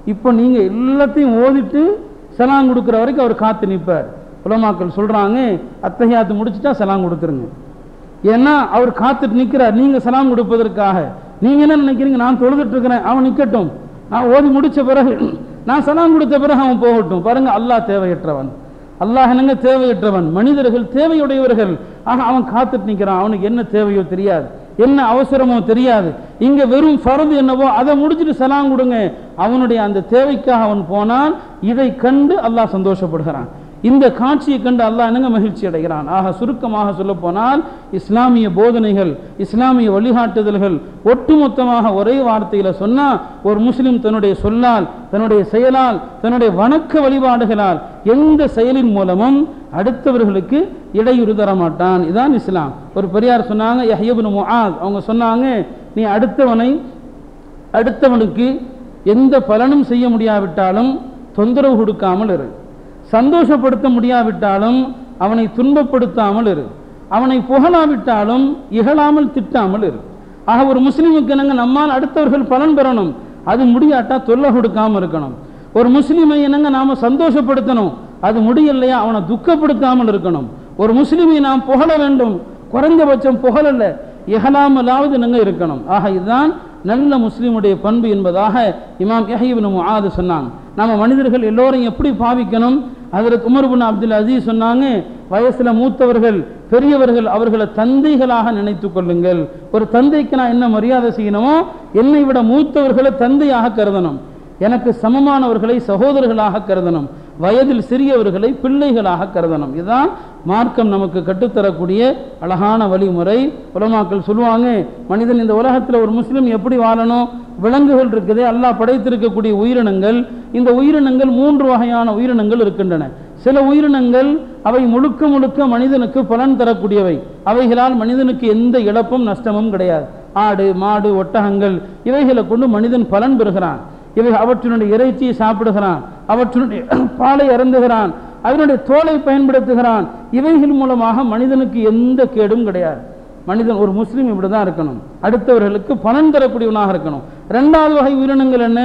இப்போ நீங்க எல்லாத்தையும் ஓதிட்டு சலாம் கொடுக்குற வரைக்கும் அவர் காத்து நிற்பார் உலமாக்கள் சொல்றாங்க அத்தகையாத்து முடிச்சுட்டா சலாம் கொடுத்துருங்க ஏன்னா அவர் காத்துட்டு நிற்கிறார் நீங்க சலாம் கொடுப்பதற்காக நீங்க என்ன நினைக்கிறீங்க நான் தொழுதுட்டு இருக்கிறேன் அவன் நிக்கட்டும் நான் ஓதி முடிச்ச பிறகு நான் சலாம் கொடுத்த பிறகு அவன் போகட்டும் பாருங்க அல்லாஹ் தேவையற்றவன் அல்லாஹ் என்னங்க தேவையற்றவன் மனிதர்கள் தேவையுடையவர்கள் ஆக அவன் காத்துட்டு நிற்கிறான் அவனுக்கு என்ன தேவையோ தெரியாது என்ன அவசரமோ தெரியாது இங்க வெறும் ஃபரது என்னவோ அதை முடிச்சுட்டு சலாம் கொடுங்க அவனுடைய அந்த தேவைக்காக அவன் போனால் இதை கண்டு அல்லாஹ் சந்தோஷப்படுகிறான் இந்த காட்சியை கண்டு அல்லாஹ் என்னங்க மகிழ்ச்சி அடைகிறான் ஆக சுருக்கமாக சொல்ல போனால் இஸ்லாமிய போதனைகள் இஸ்லாமிய வழிகாட்டுதல்கள் ஒட்டுமொத்தமாக ஒரே வார்த்தையில சொன்னா ஒரு முஸ்லிம் தன்னுடைய சொல்லால் தன்னுடைய செயலால் தன்னுடைய வணக்க வழிபாடுகளால் எந்த செயலின் மூலமும் அடுத்தவர்களுக்கு இடையூறு தர மாட்டான் இதான் இஸ்லாம் ஒரு பெரியார் சொன்னாங்க யஹ்யபுன் முஆத் அவங்க சொன்னாங்க நீ அடுத்தவனை அடுத்தவனுக்கு எந்த பலனும் செய்ய முடியாவிட்டாலும் தொந்தரவு கொடுக்காமல் இரு சந்தோஷப்படுத்த முடியாவிட்டாலும் அவனை துன்பப்படுத்தாமல் இரு அவனை புகழாவிட்டாலும் இகழாமல் திட்டாமல் இரு ஆக ஒரு முஸ்லீமுக்கு என்னங்க நம்மால் அடுத்தவர்கள் பலன் பெறணும் அது முடியாட்டா தொல்லை கொடுக்காம இருக்கணும் ஒரு முஸ்லீமை என்னங்க நாம சந்தோஷப்படுத்தணும் அது முடியலையா அவனை துக்கப்படுத்தாமல் இருக்கணும் ஒரு முஸ்லீமை நாம் புகழ வேண்டும் குறைந்தபட்சம் புகழல்ல இகலாமலாவது என்னங்க இருக்கணும் ஆக இதுதான் நல்ல முஸ்லீமுடைய பண்பு என்பதாக இமாம் யஹீபின் முஆது சொன்னாங்க நம்ம மனிதர்கள் எல்லோரும் எப்படி பாவிக்கணும் அதில் உமர் பின் அப்துல் அசீஸ் சொன்னாங்க வயசுல மூத்தவர்கள் பெரியவர்கள் அவர்களை தந்தைகளாக நினைத்து கொள்ளுங்கள் ஒரு தந்தைக்கு நான் என்ன மரியாதை செய்யணுமோ என்னை விட மூத்தவர்களை தந்தையாக கருதணும் எனக்கு சமமானவர்களை சகோதரர்களாக கருதணும் வயதில் சிறியவர்களை பிள்ளைகளாக கருதணும் இதுதான் மார்க்கம் நமக்கு கற்றுத்தரக்கூடிய அழகான வழிமுறை உலமாக்கள் சொல்லுவாங்க மனிதன் இந்த உலகத்தில் ஒரு முஸ்லீம் எப்படி வாழணும் விலங்குகள் இருக்குதே அல்லாஹ் படைத்திருக்கக்கூடிய உயிரினங்கள் இந்த உயிரினங்கள் மூன்று வகையான உயிரினங்கள் இருக்கின்றன சில உயிரினங்கள் அவை முழுக்க முழுக்க மனிதனுக்கு பலன் தரக்கூடியவை அவைகளால் மனிதனுக்கு எந்த இழப்பும் நஷ்டமும் கிடையாது ஆடு மாடு ஒட்டகங்கள் இவைகளை கொண்டு மனிதன் பலன் பெறுகிறான் இவை அவற்றினுடைய இறைச்சியை சாப்பிடுகிறான் அவற்றினுடைய பாலை அருந்துகிறான் அதனுடைய தோலை பயன்படுத்துகிறான் இவைகள் மூலமாக மனிதனுக்கு எந்த கேடும் கிடையாது மனிதன் ஒரு முஸ்லீம் இப்படி தான் இருக்கணும் அடுத்தவர்களுக்கு பலன் தரக்கூடியவனாக இருக்கணும் ரெண்டாவது வகை உயிரினங்கள் என்ன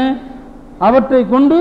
அவற்றை கொண்டு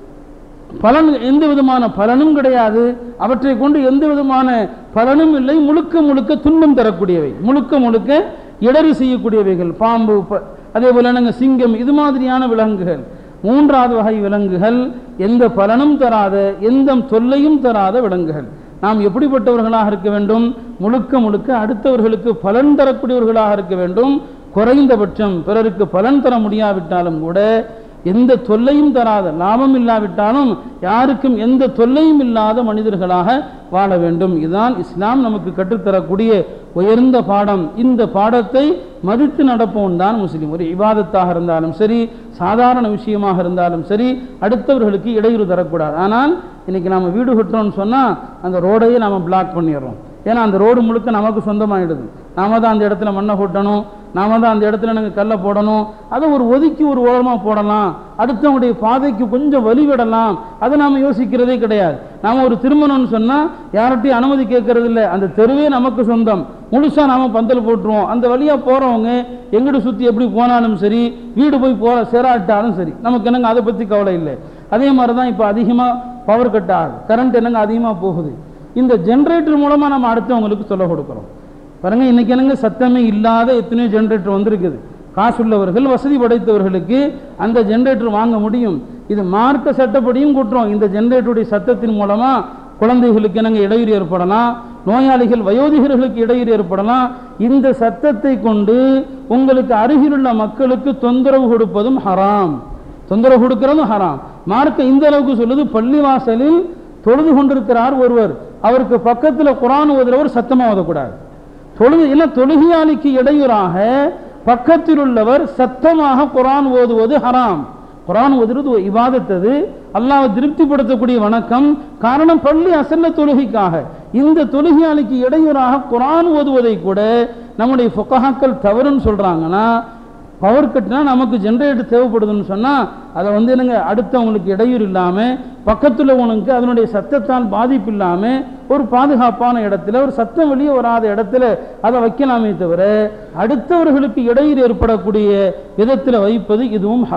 பலன் எந்த விதமான பலனும் கிடையாது அவற்றை கொண்டு எந்த விதமான பலனும் இல்லை முழுக்க முழுக்க துன்பம் தரக்கூடியவை முழுக்க முழுக்க இடறி செய்யக்கூடியவைகள் பாம்பு ப- அதே போல நாங்கள் சிங்கம் இது மாதிரியான விலங்குகள் மூன்றாவது வகை விலங்குகள் எந்த பலனும் தராத எந்த தொல்லையும் தராத விலங்குகள் நாம் எப்படிப்பட்டவர்களாக இருக்க வேண்டும் முழுக்க முழுக்க அடுத்தவர்களுக்கு பலன் தரக்கூடியவர்களாக இருக்க வேண்டும் குறைந்தபட்சம் பிறருக்கு பலன் தர முடியாவிட்டாலும் கூட எந்த தொல்லையும் தராத லாபம் இல்லாவிட்டாலும் யாருக்கும் எந்த தொல்லையும் இல்லாத மனிதர்களாக வாழ வேண்டும் இதுதான் இஸ்லாம் நமக்கு கற்றுத்தரக்கூடிய உயர்ந்த பாடம் இந்த பாடத்தை மதித்து நடப்பவன் தான் முஸ்லீம் ஒரு இபாதத்தாக இருந்தாலும் சரி சாதாரண விஷயமாக இருந்தாலும் சரி அடுத்தவர்களுக்கு இடையூறு தரக்கூடாது ஆனால் இன்னைக்கு நம்ம வீடு கட்டுறோம்னு சொன்னால் அந்த ரோடையே நம்ம பிளாக் பண்ணிடுறோம் ஏன்னா அந்த ரோடு முழுக்க நமக்கு சொந்தமாயிடுது நாம தான் அந்த இடத்துல மண்ணை கொட்டணும் நாம தான் அந்த இடத்துல நாங்கள் கல்லை போடணும் அதை ஒரு ஒதுக்கி ஒரு ஓரமாக போடலாம் அடுத்தவங்களுடைய பாதைக்கு கொஞ்சம் வழி விடலாம் அதை நாம் யோசிக்கிறதே கிடையாது நாம் ஒரு திருமணம்னு சொன்னால் யார்கிட்டையும் அனுமதி கேட்கறது இல்லை அந்த தெருவே நமக்கு சொந்தம் முழுசாக நாம் பந்தல் போட்டுருவோம் அந்த வழியாக போகிறவங்க எங்கிட்ட சுற்றி எப்படி போனாலும் சரி வீடு போய் போகிற சேராட்டாலும் சரி நமக்கு என்னங்க அதை பற்றி கவலை இல்லை அதே மாதிரி தான் இப்போ அதிகமாக பவர் கட் ஆகுது கரண்ட் என்னங்க அதிகமாக போகுது இந்த ஜென்ரேட்டர் மூலமாக நம்ம அடுத்தவங்களுக்கு சொல்ல கொடுக்குறோம் பாருங்க இன்னைக்கு என்னங்க சத்தமே இல்லாத எத்தனையோ ஜென்ரேட்டர் வந்திருக்குது காசுள்ளவர்கள் வசதி படைத்தவர்களுக்கு அந்த ஜென்ரேட்டர் வாங்க முடியும் இது மார்க்க சட்டப்படியும் கூட்டுறோம் இந்த ஜென்ரேட்டருடைய சத்தத்தின் மூலமா குழந்தைகளுக்கு என்னங்க இடையூறு ஏற்படலாம் நோயாளிகள் வயோதிகர்களுக்கு இடையூறு ஏற்படலாம் இந்த சத்தத்தை கொண்டு உங்களுக்கு அருகிலுள்ள மக்களுக்கு தொந்தரவு கொடுப்பதும் ஹராம் தொந்தரவு கொடுக்கிறதும் ஹராம் மார்க்க இந்த அளவுக்கு சொல்லுது பள்ளிவாசலில் தொழுது கொண்டிருக்கிறார் ஒருவர் அவருக்கு பக்கத்தில் குரான் ஓதுறவர் சத்தமாக ஓதக்கூடாது தொழுது இல்லை தொழுகையாளிக்கு இடையூறாக பக்கத்தில் உள்ளவர் சத்தமாக குரான் ஓதுவது ஹராம் குரான் ஓதுறது ஒரு இபாதத் அது அல்லாஹ் திருப்திப்படுத்தக்கூடிய வணக்கம் காரணம் பள்ளி அசல்ல தொழுகைக்காக இந்த தொழுகையாளிக்கு இடையூறாக குரான் ஓதுவதை கூட நம்முடைய ஃபுகஹாக்கள் தவறுன்னு சொல்றாங்கன்னா பவர் கட்னா நமக்கு ஜென்ரேட்டர் தேவைப்படுதுன்னு சொன்னால் அதை வந்து என்னங்க அடுத்தவங்களுக்கு இடையூறு இல்லாமல் பக்கத்தில் உனக்கு அதனுடைய சத்தத்தால் பாதிப்பு இல்லாமல் ஒரு பாதுகாப்பான இடத்துல ஒரு சத்தம் வெளியே வராத இடத்துல அதை வைக்கலாமே தவிர அடுத்தவர்களுக்கு இடையூறு ஏற்படக்கூடிய விதத்தில் வைப்பது இதுவும் ஹராம்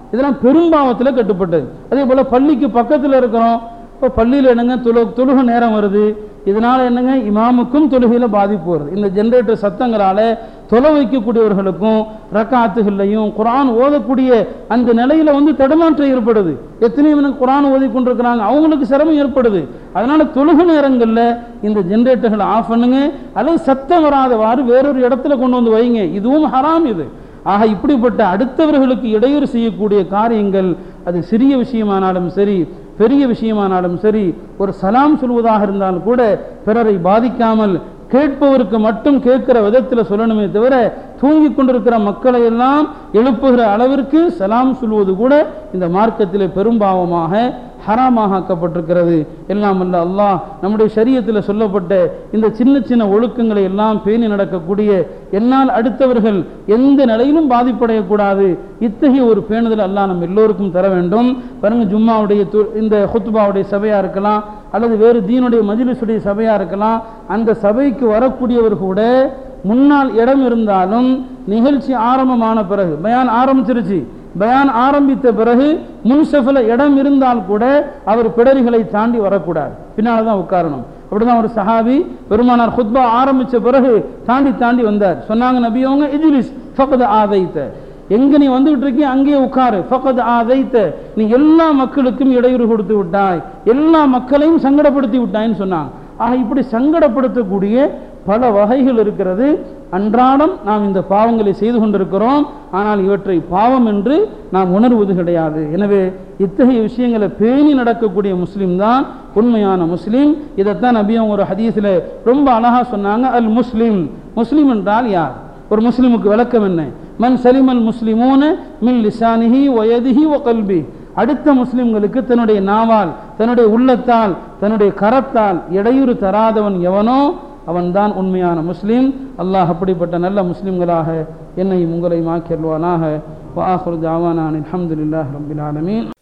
இதெல்லாம் பெரும்பாவத்தில் கட்டுப்பட்டது அதே போல் பள்ளிக்கு பக்கத்தில் இருக்கிறோம் இப்போ பள்ளியில் என்னங்க தொழு தொழுக நேரம் வருது இதனால் என்னங்க இமாமுக்கும் தொழுகையில் பாதிப்பு வருது இந்த ஜென்ரேட்டர் சத்தங்களால் தொலை வைக்கக்கூடியவர்களுக்கும் ரக்காத்துகள்லையும் குரான் ஓதக்கூடிய அந்த நிலையில் வந்து தடுமாற்றம் ஏற்படுது எத்தனை மணிக்கு குரான் ஓதி கொண்டிருக்கிறாங்க அவங்களுக்கு சிரமம் ஏற்படுது அதனால தொழுக நேரங்களில் இந்த ஜென்ரேட்டர்களை ஆஃப் பண்ணுங்க அல்லது சத்தம் வராதவாறு வேறொரு இடத்துல கொண்டு வந்து வைங்க இதுவும் ஹராம் இது ஆக இப்படிப்பட்ட அடுத்தவர்களுக்கு இடையூறு செய்யக்கூடிய காரியங்கள் அது சிறிய விஷயமானாலும் சரி பெரிய விஷயமானாலும் சரி ஒரு சலாம் சொல்வதாக இருந்தாலும் கூட பிறரை பாதிக்காமல் கேட்பவருக்கு மட்டும் கேட்கிற விதத்தில் சொல்லணுமே தவிர தூங்கிக் கொண்டிருக்கிற மக்களை எல்லாம் எழுப்புகிற அளவிற்கு சலாம் சொல்வது கூட இந்த மார்க்கத்தில் பெரும்பாவமாக ஹராமாக ஆக்கப்பட்டிருக்கிறது எல்லாம் அல்ல அல்லாஹ் நம்முடைய சரியத்தில் சொல்லப்பட்ட இந்த சின்ன சின்ன ஒழுக்கங்களை எல்லாம் பேணி நடக்கக்கூடிய என்னால் அடுத்தவர்கள் எந்த நிலையிலும் பாதிப்படையக்கூடாது இத்தகைய ஒரு பேணுதல் அல்லாஹ் நம்ம எல்லோருக்கும் தர வேண்டும் பாருங்க ஜும்மாவுடைய து- இந்த ஹுத்பாவுடைய சபையாக இருக்கலாம் அல்லது வேறு தீனுடைய மஜ்லிஸுடைய சபையாக இருக்கலாம் அந்த சபைக்கு வரக்கூடியவர் கூட முன்னால் இடம் இருந்தாலும் நிகழ்ச்சி ஆரம்பமான பிறகு பயான் ஆரம்பிச்சிருச்சு பயான் ஆரம்பித்த பிறகு முன்சஃபில் இடம் இருந்தால் கூட அவர் பிடரிகளை தாண்டி வரக்கூடாது பின்னால் தான் உட்காரணும் அப்படிதான் ஒரு சஹாபி பெருமானார் ஹுத்பா ஆரம்பிச்ச பிறகு தாண்டி தாண்டி வந்தார் சொன்னாங்க நபி அவங்க இஜ்லிஸ் ஃபகத் ஆதைத்த எங்க நீ வந்துகிட்டு இருக்கீங்க அங்கேயே உட்காரு ஃபகத் ஆதைத்த நீ எல்லா மக்களுக்கும் இடையூறு கொடுத்து விட்டாய் எல்லா மக்களையும் சங்கடப்படுத்தி விட்டாய்ன்னு சொன்னாங்க ஆக இப்படி சங்கடப்படுத்தக்கூடிய பல வகைகள் இருக்கிறது அன்றாடம் நாம் இந்த பாவங்களை செய்து கொண்டிருக்கிறோம் ஆனால் இவற்றை பாவம் என்று நாம் உணர்வது கிடையாது எனவே இத்தகைய விஷயங்களை பேணி நடக்கக்கூடிய முஸ்லீம் தான் உண்மையான முஸ்லீம் இதைத்தான் நபியும் ஒரு ஹதீஸில் ரொம்ப அழகா சொன்னாங்க அல் முஸ்லீம் முஸ்லீம் என்றால் யார் ஒரு முஸ்லீமுக்கு விளக்கம் என்ன மன் சலிமல் முஸ்லிமூன மின் லிசானிஹி வயதிஹி வ கல்பி அடுத்த முஸ்லிம்களுக்கு தன்னுடைய நாவால் தன்னுடைய உள்ளத்தால் தன்னுடைய கரத்தால் இடையூறு தராதவன் எவனோ அவன்தான் உண்மையான முஸ்லீம் அல்லாஹ் அப்படிப்பட்ட நல்ல முஸ்லிம்களாக என்னையும் உங்களையும் ஆக்கிடுவானாக வாஹுர் ஜாவானான் அல்ஹம்துலில்லாஹ் ரப்பில் ஆலமீன்